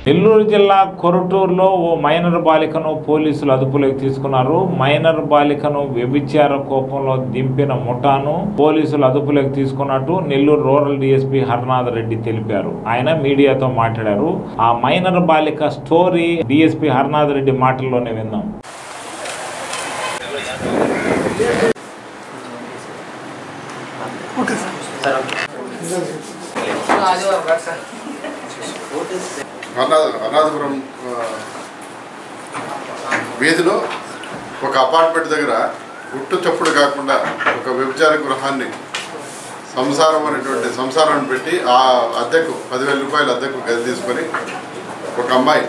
నెల్లూరు జిల్లా కొరటూరులో ఓ మైనర్ బాలికను పోలీసులు అదుపులోకి తీసుకున్నారు మైనర్ బాలికను వ్యభిచార కోపంలో దింపిన ముఠాను పోలీసులు అదుపులోకి తీసుకున్నట్టు నెల్లూరు రూరల్ డీఎస్పీ హర్నాథ్ రెడ్డి తెలిపారు ఆయన మీడియాతో మాట్లాడారు ఆ మైనర్ బాలిక స్టోరీ డీఎస్పీ హర్నాథ్ రెడ్డి మాటల్లోనే విందాం అనాథ అనాథపురం ఆ, వీధిలో ఒక అపార్ట్మెంట్ దగ్గర గుట్టు చప్పుడు కాకుండా ఒక వ్యభిచార గృహాన్ని సంసారం అనేటువంటి సంసారాన్ని పెట్టి ఆ అద్దెకు పదివేల రూపాయల అద్దెకు గది తీసుకొని ఒక అమ్మాయి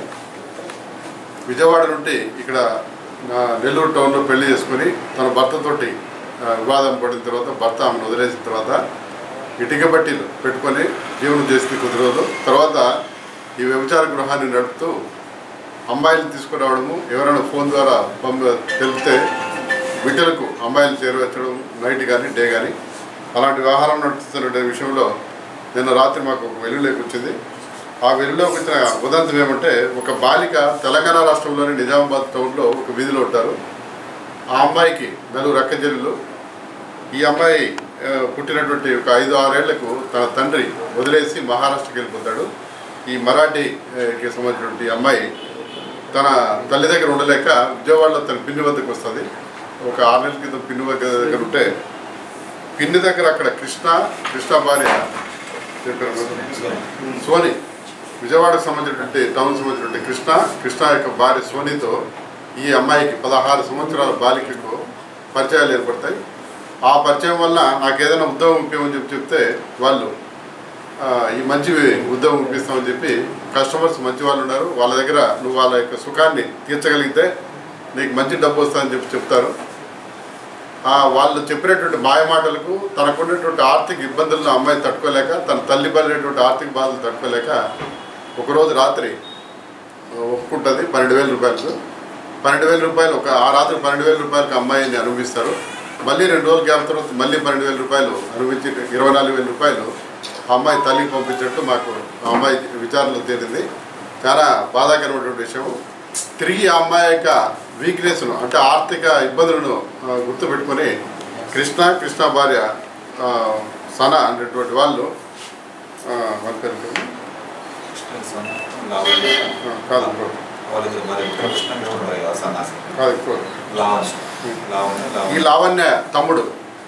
విజయవాడ నుండి ఇక్కడ ఆ, నెల్లూరు టౌన్లో పెళ్లి చేసుకొని తన భర్తతోటి ఆ, వివాదం పడిన తర్వాత భర్త ఆమెను వదిలేసిన తర్వాత ఇటుక బట్టీలు పెట్టుకొని జీవనం చేసింది కొద్ది రోజులు తర్వాత ఈ వ్యభిచార గృహాన్ని నడుపుతూ అమ్మాయిలు తీసుకురావడము ఎవరైనా ఫోన్ ద్వారా పంప తెలిపితే బిడ్డలకు అమ్మాయిలు చేరవచ్చడం నైట్ కానీ డే కానీ అలాంటి వ్యవహారం నడుపుతున్న విషయంలో నిన్న రాత్రి మాకు ఒక వెలుగులోకి వచ్చింది ఆ వెలుగులోకి వచ్చిన ఉదంతం ఏమంటే ఒక బాలిక తెలంగాణ రాష్ట్రంలోని నిజామాబాద్ టౌన్లో ఒక వీధిలో ఉంటారు ఆ అమ్మాయికి నలుగురు అక్కచెల్లెలు ఈ అమ్మాయి ఆ, పుట్టినటువంటి ఒక ఐదు ఆరేళ్లకు తన తండ్రి వదిలేసి మహారాష్ట్రకి వెళ్ళిపోతాడు ఈ మరాఠీకి సంబంధించినటువంటి ఈ అమ్మాయి తన తల్లి దగ్గర ఉండలేక విజయవాడలో తన పిన్ని వద్దకు వస్తుంది ఒక ఆరు నెలల క్రితం పిన్ని వద్ద దగ్గర ఉంటే పిన్ని దగ్గర అక్కడ కృష్ణ కృష్ణ భార్య ఏం పేరు? సోని విజయవాడకు సంబంధించినటువంటి టౌన్ సంబంధించినటువంటి కృష్ణ కృష్ణ యొక్క భార్య సోనితో ఈ అమ్మాయికి పదహారు సంవత్సరాల బాలికకు పరిచయాలు ఏర్పడతాయి ఆ పరిచయం వల్ల నాకు ఏదైనా ఉద్యోగం ఇప్పించమని చెప్పి చెప్తే వాళ్ళు ఆ, ఈ మంచి ఉద్యోగం ఇప్పిస్తామని చెప్పి కస్టమర్స్ మంచి వాళ్ళు ఉన్నారు వాళ్ళ దగ్గర నువ్వు వాళ్ళ యొక్క సుఖాన్ని తీర్చగలిగితే నీకు మంచి డబ్బు వస్తుందని చెప్పి చెప్తారు ఆ, వాళ్ళు చెప్పినటువంటి మాయ మాటలకు తనకున్నటువంటి ఆర్థిక ఇబ్బందులను అమ్మాయి తట్టుకోలేక తన తల్లి పడినటువంటి ఆర్థిక బాధలు తట్టుకోలేక ఒకరోజు రాత్రి ఒప్పుకుంటుంది పన్నెండు వేల రూపాయలకు పన్నెండు వేల రూపాయలు ఒక ఆ రాత్రి పన్నెండు వేల రూపాయలకు అమ్మాయిని అనుభవిస్తారు మళ్ళీ రెండు రోజులు గ్యాప్ తర్వాత మళ్ళీ పన్నెండు వేల రూపాయలు అనుభవించి ఇరవై నాలుగు వేల రూపాయలు ఆ అమ్మాయి తల్లికి పంపించినట్టు మాకు ఆ అమ్మాయి విచారణలో తేలింది చాలా బాధాకరమైనటువంటి విషయం తిరిగి ఆ అమ్మాయి యొక్క వీక్నెస్ను అంటే ఆర్థిక ఇబ్బందులను ఆ, గుర్తుపెట్టుకొని కృష్ణ కృష్ణ భార్య ఆ, సన అనేటువంటి వాళ్ళు ఆ, వాళ్ళ పేరు ఏంటి? ఆ, కాదు ఇంకో. కాదు ఇంకో. ఈ లావణ్య తమ్ముడు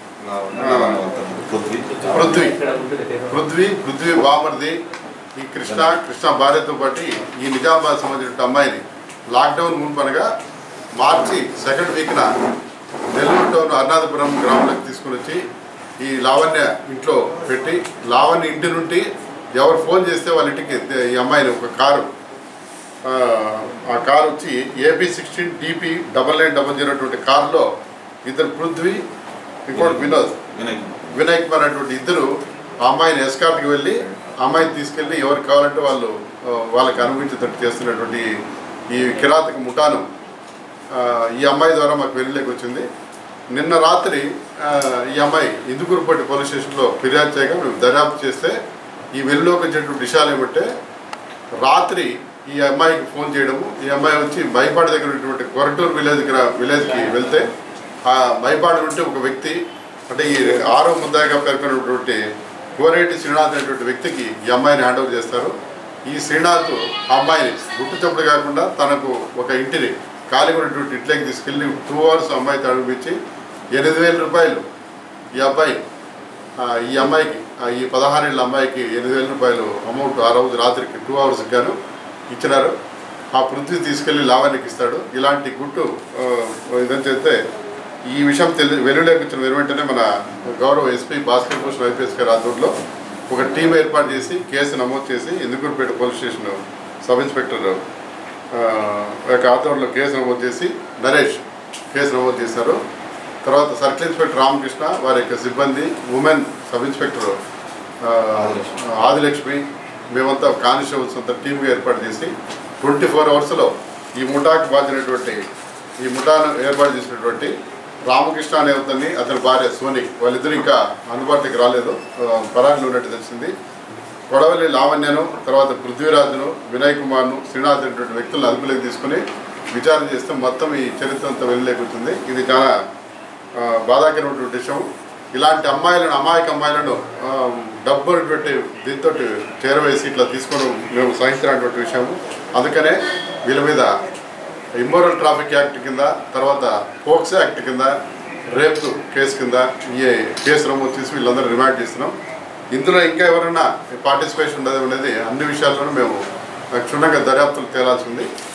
పృథ్వీ పృథ్వీ పృథ్వీ బామర్ది ఈ కృష్ణ కృష్ణ భార్యతో పాటు ఈ నిజామాబాద్ సంబంధించిన అమ్మాయిని లాక్డౌన్ మున్పనగా మార్చి సెకండ్ వీక్న నెల్లూరు టౌన్ అరుణాధపురం గ్రామంలోకి తీసుకుని వచ్చి ఈ లావణ్య ఇంట్లో పెట్టి లావణ్య ఇంటి నుండి ఎవరు ఫోన్ చేస్తే వాళ్ళ ఇంటికి ఈ అమ్మాయిని ఒక కారు ఆ, ఆ కారు వచ్చి AP sixteen DP double nine double zero అటువంటి కారులో ఇద్దరు పృథ్వీ ఇంకోటి వినోద్ వినయ్ కుమార్ అనేటువంటి ఇద్దరు ఆ అమ్మాయిని ఎస్కాట్కి వెళ్ళి ఆ అమ్మాయిని తీసుకెళ్ళి ఎవరికి కావాలంటే వాళ్ళు ఆ, వాళ్ళకి అనుభవించేటట్టు చేస్తున్నటువంటి ఈ కిరాతక ముఠాను ఆ, ఈ అమ్మాయి ద్వారా మాకు వెలుగులోకి వచ్చింది నిన్న రాత్రి ఆ, ఈ అమ్మాయి ఇందుకూరుపట్టి పోలీస్ స్టేషన్లో ఫిర్యాదు చేయగా మేము దర్యాప్తు చేస్తే ఈ వెలుగులోకి వచ్చినటువంటి విషయాలు ఏమంటే రాత్రి ఈ అమ్మాయికి ఫోన్ చేయడము ఈ అమ్మాయి వచ్చి మైపాడు దగ్గర ఉన్నటువంటి కొరటూరు విలేజ్ దగ్గర విలేజ్కి వెళ్తే ఆ మైపాడు నుండి ఒక వ్యక్తి అంటే ఈ ఆరో ముద్దాయిగా పేర్కొన్నటువంటి కోరేటి శ్రీనాథ్ అనేటువంటి వ్యక్తికి ఈ అమ్మాయిని హ్యాండ్ ఓవర్ చేస్తారు ఈ శ్రీనాథ్ ఆ అమ్మాయిని గుట్టు చప్పుడు కాకుండా తనకు ఒక ఇంటిని ఖాళీ ఉన్నటువంటి ఇంట్లోకి తీసుకెళ్ళి టూ అవర్స్ అమ్మాయి తడిపించి ఎనిమిది వేల రూపాయలు ఈ అబ్బాయి ఆ, ఈ అమ్మాయికి ఆ, ఈ పదహారేళ్ళ అమ్మాయికి ఎనిమిది వేల రూపాయలు అమౌంట్ ఆ రోజు రాత్రికి టూ అవర్స్కి గాను ఇచ్చినారు ఆ పృథ్వీ తీసుకెళ్లి లావణ్యకి ఇస్తాడు ఇలాంటి గుట్టు ఆ, ఇదని చెప్తే ఈ విషయం తెలి వెలుగులోకి వచ్చిన వెంటనే మన గౌరవ ఎస్పీ భాస్కర్ భూషణ్ ఐపీఎస్ గారి ఆధ్వర్యంలో ఒక టీం ఏర్పాటు చేసి కేసు నమోదు చేసి Indukurupeta police station sub inspector ఆ, యొక్క ఆధ్వర్యంలో కేసు నమోదు చేసి నరేష్ కేసు నమోదు చేశారు తర్వాత సర్కిల్ ఇన్స్పెక్టర్ రామకృష్ణ వారి యొక్క సిబ్బంది ఉమెన్ సబ్ ఇన్స్పెక్టర్ ఆ, ఆదిలక్ష్మి మేమంతా కానిస్టేబుల్స్ అంతా టీమ్గా ఏర్పాటు చేసి ట్వంటీ ఫోర్ అవర్స్లో ఈ ముఠాకు బాధినటువంటి ఈ ముఠాను ఏర్పాటు చేసినటువంటి రామకృష్ణ అనే అతన్ని అతని భార్య సోని వాళ్ళిద్దరు ఇంకా అందుబాటులోకి రాలేదు ఆ, పరారీలో ఉన్నట్టు తెలిసింది కొడవలి లావణ్యను తర్వాత పృథ్వీరాజును వినయ్ కుమార్ను శ్రీనాథ్ అనేటువంటి వ్యక్తులను అదుపులోకి తీసుకుని విచారణ చేస్తే మొత్తం ఈ చరిత్ర అంతా వెళ్ళలేకుంటుంది ఇది చాలా ఆ, బాధాకరమైనటువంటి విషయం ఇలాంటి అమ్మాయిలను అమాయక అమ్మాయిలను ఆ, డబ్బు అనేటువంటి దీంతో చేరవేసి ఇట్లా తీసుకోవడం మేము సహించినటువంటి విషయం అందుకనే వీళ్ళ మీద ఇమ్మోరల్ ట్రాఫిక్ యాక్ట్ కింద తర్వాత పోక్సో యాక్ట్ కింద రేప్ కేసు కింద ఈ కేసు నమోదు చేసి వీళ్ళందరూ రిమాండ్ చేస్తున్నాం ఇందులో ఇంకా ఎవరైనా పార్టిసిపేషన్ ఉండదు అనేది అన్ని విషయాల్లోనూ మేము క్షుణ్ణంగా దర్యాప్తులు తేలాల్సి ఉంది